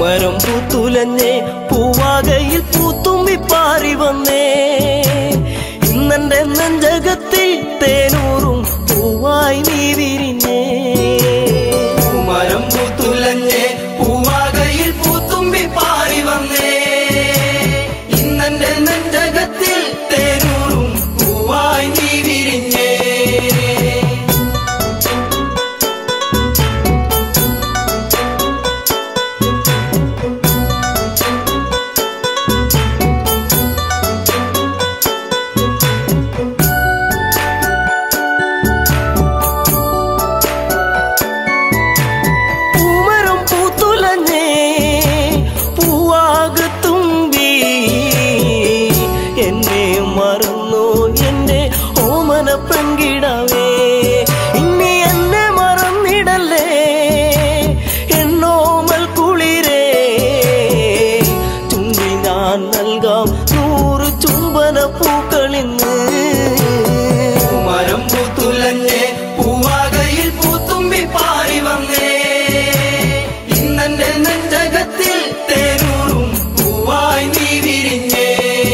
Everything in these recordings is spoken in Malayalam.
പൂമരം പൂത്തുലഞ്ഞേ പൂവാകയിൽ പൂത്തുമ്പി പാറി വന്നേ ഇന്നെന്റെ നെഞ്ചകത്തിൽ തേനൂറും പൂവായി നീ വിരിഞ്ഞേ പൂമരം പൂത്തുലഞ്ഞേ പൂവാകയിൽ പൂത്തുമ്പി പാറി വന്നേ ഇന്നെന്റെ നെഞ്ചകത്തിൽ തേനൂറും പൂവായി നീ വിരിഞ്ഞേ പൂമരം പൂത്തുലഞ്ഞേ പൂവാകത്തുമ്പി എന്നെ മറന്നു എന്റെ ഓമന പെൺകിടവേ ഇനി എന്നെ മറന്നിടല്ലേ എന്നോമൽ കുളിരേ ചുണ്ടി ഞാൻ നൽകാം നൂറ് ചുംബന പൂക്കളിന്ന് പൂമരം പൂത്തുലഞ്ഞേ പൂവാകയിൽ പൂത്തുമ്പി പാറി വന്നേ ഇന്നെന്റെ നെഞ്ചകത്തിൽ തേനൂറും പൂവായി നീ വിരിഞ്ഞേ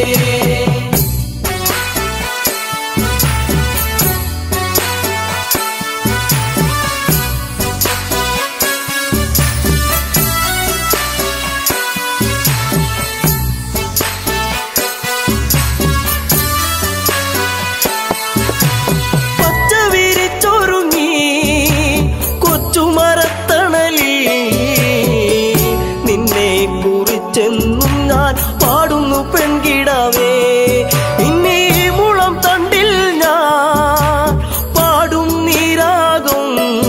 പച്ച വിരിച്ചൊരുങ്ങി കൊച്ചുമരത്തണലിൽ നിന്നെ കുറിച്ചെന്നും ഞാൻ പാടുന്നു പെൺകിടാവേ ഇന്നീ മുളം തണ്ടിൽ ഞാൻ പാടും നീരാകും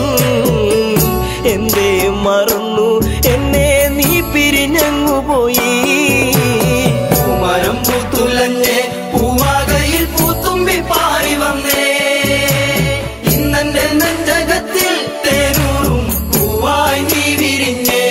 എന്തേ മറന്നു എന്നെ നീ പിരിഞ്ഞങ്ങു പോയി പൂമരം പൂത്തുലഞ്ഞേ പൂവാകയിൽ പൂത്തുമ്പി പാറി വന്നേ ഇന്നെന്റെ നെഞ്ചകത്തിൽ തേനൂറും പൂവായി നീ വിരിഞ്ഞേ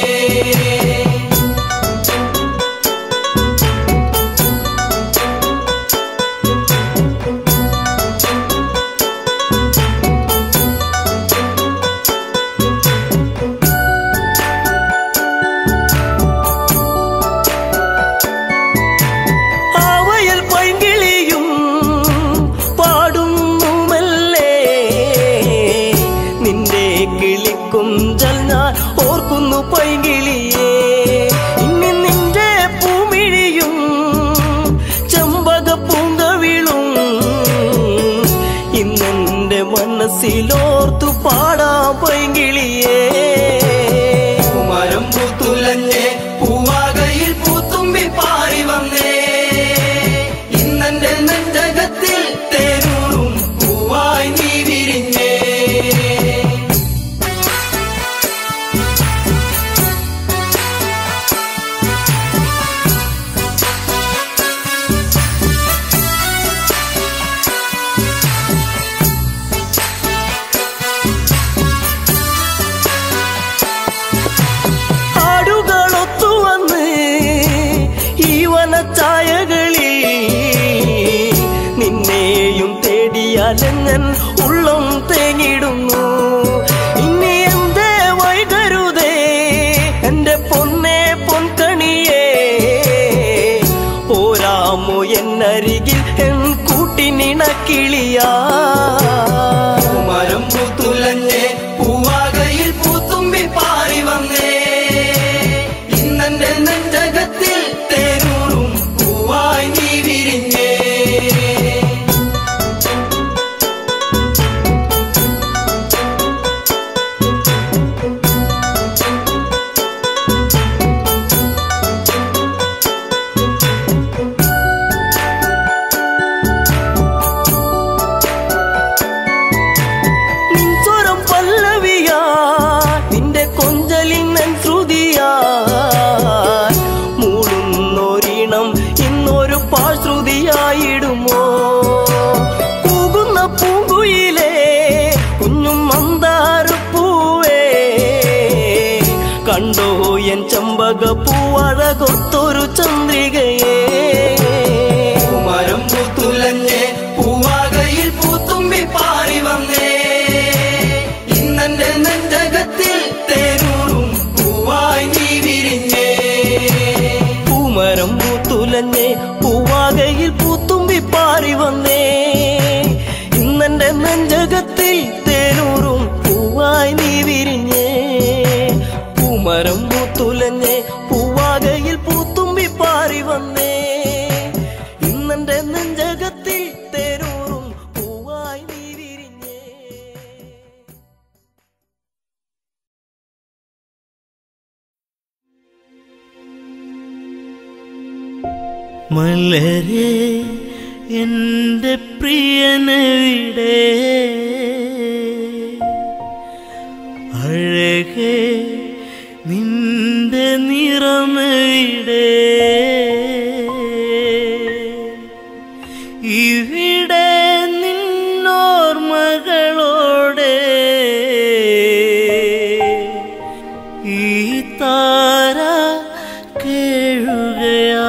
ആവയൽ പൈങ്കിളിയും പാടുന്നു മെല്ലെ നിന്റെ കിളിക്കുഞ്ചൽ ഞാൻ ഓർക്കുന്നു പൈങ്കിളിയേ ഇനി നിന്റെ പൂമിഴിയും ചെമ്പക പൂങ്കവിളും ഇന്നെന്റെ മനസ്സിലോർത്തു പാടാം പൈങ്കിളിയേ പൂമരം പൂത്തുലഞ്ഞേ പൂവാകയിൽ പൂത്തുമ്പി പാറി വന്നേ ഇന്നെന്റെ നെഞ്ചകത്തിൽ തേനൂറും പൂവായി നീ വിരിഞ്ഞേ ആടുകളൊത്തുവന്ന് ഈ വനച്ചായകളിൽ നിന്നെയും തേടിയാലെങ്ങൻ ഉള്ളം തേങ്ങിടുന്നു ഇനി എന്തേ വൈകരുതേ എന്റെ പൊന്നെ പൊൻകണിയേ പോരാമോ എന്നരികിൽ എൻ കൂട്ടിനിണക്കിളിയാ പൂമരം പൂത്തുലഞ്ഞേ പൂവാകയിൽ പൂത്തുമ്പി പാറി വന്നേ ഇന്നെന്റെ നെഞ്ചകത്തിൽ തേനൂറും പൂവായി നീ വിരിഞ്ഞേ നിൻസ്വരം പല്ലവിയാ നിന്റെ കൊഞ്ചലിൻ നൻ ശ്രുതിയാ മൂളുന്നൊരിണം ഇന്നൊരു പാശ്രുതിയായിടുമോ കൂകുന്ന പൂങ്കുയിലേ കുഞ്ഞും മന്ദാരപ്പൂവേ കണ്ടോ എൻ ചമ്പക പൂവഴകൊത്തൊരു ചന്ദ്രികയേ പൂമരം പൂത്തുലഞ്ഞേ പൂവാകയിൽ പൂത്തുമ്പി പാറി വന്നേ ഇന്നെന്റെ നെഞ്ചകത്തിൽ തേനൂറും പൂവായി നീ വിരിഞ്ഞേ പൂമരം പൂത്തുലഞ്ഞേ പൂവാകയിൽ പൂത്തുമ്പി പാറി വന്നേ ഇന്നെന്റെ നെഞ്ചകത്തിൽ തേരൂറും പൂവായി നീ വിരിഞ്ഞേ മലരെ എൻ്റെ പ്രിയനവിടെ അഴകെ നിന്റെ നിറമവിടെ ഇവിടെ നിന്നോർമകളോടെ ഈ താര കേഴുകയാ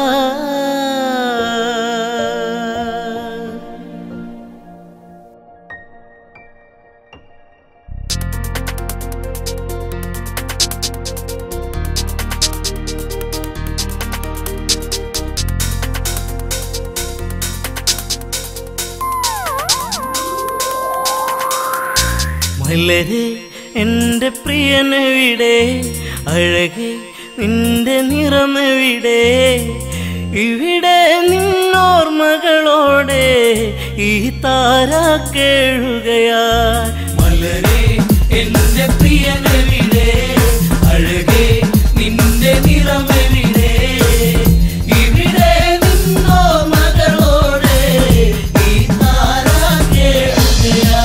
മലരെ എൻ്റെ പ്രിയനെവിടെ അഴകെ നിന്റെ നിറമെവിടെ ഇവിടെ നിന്നോർമകളോടെ ഈ താര കേഴുകയാ മലരെ എന്റെ പ്രിയനെവിടെ അഴകെ നിന്റെ നിറമെവിടെ ഇവിടെ നിന്നോ മകളോടെ ഈ താര കേൾക്കുകയാ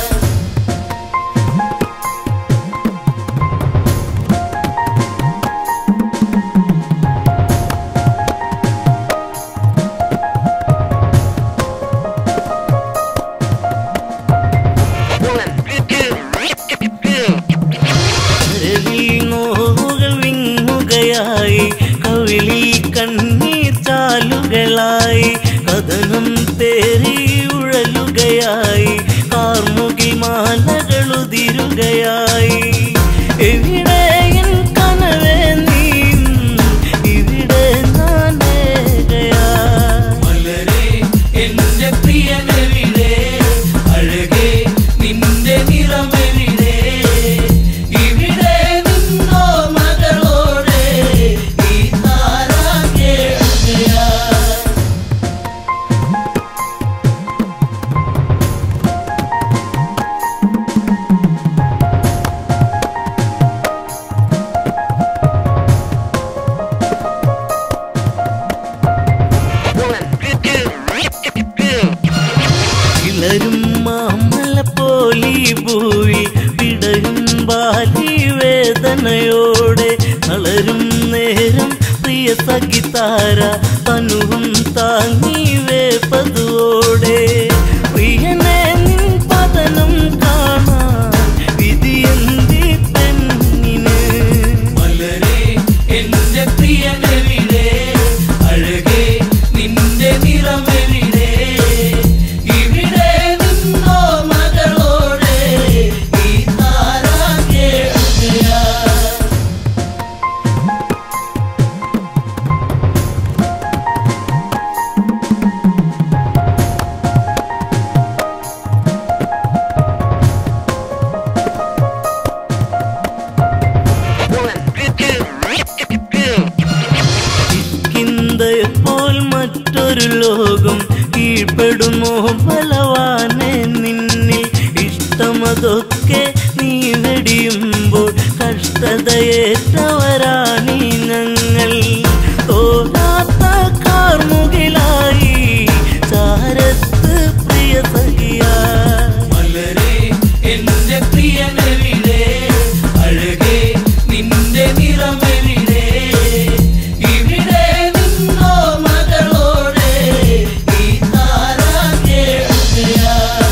കരളിൽ നോവുകൾ വിങ്ങുകയായി കവിളിൽ കണ്ണീർ ചാലുകളായി കഥനം തേറി ഉഴലുകയായി കാർമുകിൽ മാലകളുതിരുകയായി എവിടെ എൻ കനവേ നീ ഇവിടെ ഞാനേകയാ മലരെ എന്റെ പ്രിയനെവിടെ അഴകെ നിന്റെ നിറമെവിടെ ഇവിടെ നിന്നോ മകളോടെ ഈ താര കേൾക്കുകയാ ഇളരും മാമല പോലി ഭൂവി പിടയും ബാലി വേദനയോടെ തളരും നേരം പ്രിയ സഖിതാര തനുവും താങ്ങി വേപ്പതുവോടെ പ്രിയനെ നിൻ പതനം കാണാൻ വിധിയന്തി പെണ്ണിന് മലരെ എന്റെ പ്രിയനെവിടെ അഴകെ നിന്റെ നിറമെവിടെ ഇവിടെ നിന്നോ മകളോടെ ഈ താര കേൾക്കുകയാ കിന്തയപ്പോൾ മറ്റൊരു ലോകം കീഴ്പ്പെടുമോ ബലവാനെ നിന്നിൽ ഇഷ്ടമതൊക്കെ നീ വെടിയുമ്പോൾ കഷ്ടതയേറ്റവരാണീ ഞങ്ങൾ തോരാത്ത കാർമുകിലായി ചാരത്ത് പ്രിയ സഖിയാ മലരെ എന്റെ പ്രിയനെവിടെ അഴകെ നിന്റെ നിറമെവിടെ ഇവിടെ നിന്നോ മകളോടെ ഈ താര കേൾക്കുകയാ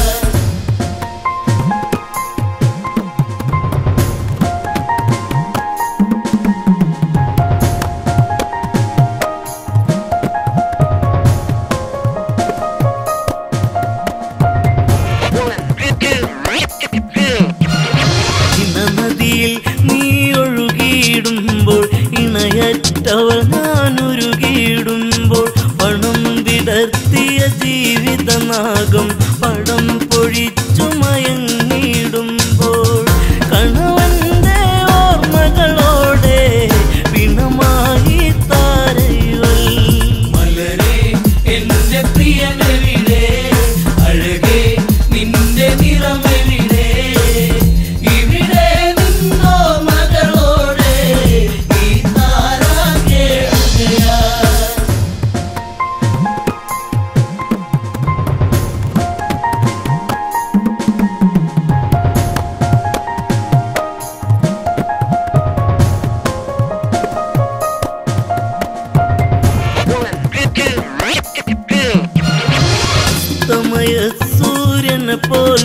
നദിയിൽ നീ ഒഴുകിയിടുമ്പോൾ ഇണയറ്റവൾ ഞാൻ ഉരുകിയിടുമ്പോൾ പണം വിടർത്തിയ ജീവിതനാഗം പടം പൊഴിച്ചു മയങ്ങിയിടുമ്പോൾ കണവന്റെ ഓർമ്മകളോ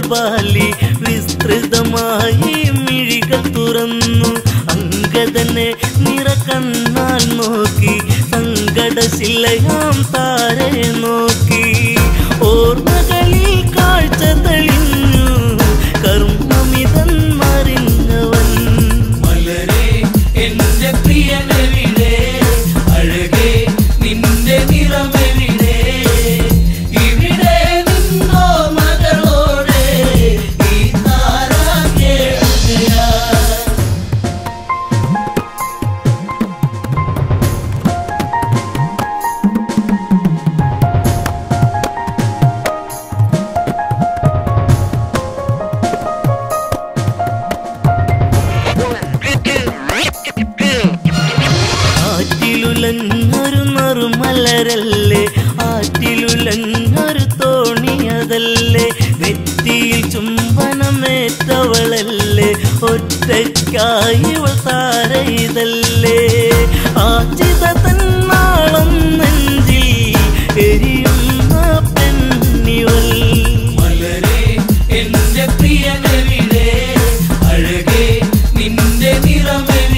ബാലി വിസ്തൃതമായി മിഴികൾ തുറന്നു അങ്കദനെ നിറകണ്ണാൽ നോക്കി സങ്കടശിലയാം താരെ നോക്കി ഓർമ്മകളിൽ കാഴ്ച തെളിഞ്ഞു കർമ്മമിതന്മറിഞ്ഞവൻ മലരെ എന്റെ പ്രിയനെവിടെ അഴകേ നിന്റെ നിറമെവിടെ ഇവിടെ നിന്നോ മകളോടെ ഈ താര കേൾക്കുകയാ ആറ്റിലുലഞ്ഞൊരു നറുമലരല്ലേ ആറ്റിലുലഞ്ഞൊരു തോണിയതല്ലേ നെറ്റിയിൽ ചുംബനമേറ്റവളല്ലേ ഒറ്റയ്ക്കായി ഇവൾ താരയിതല്ലേ ആചിത തന്നാളം നെഞ്ചിൽ എരിയുന്ന പെണ്ണിവൾ മലരെ എന്റെ പ്രിയനെവിടെ അഴകേ നിന്റെ നിറമെവിടെ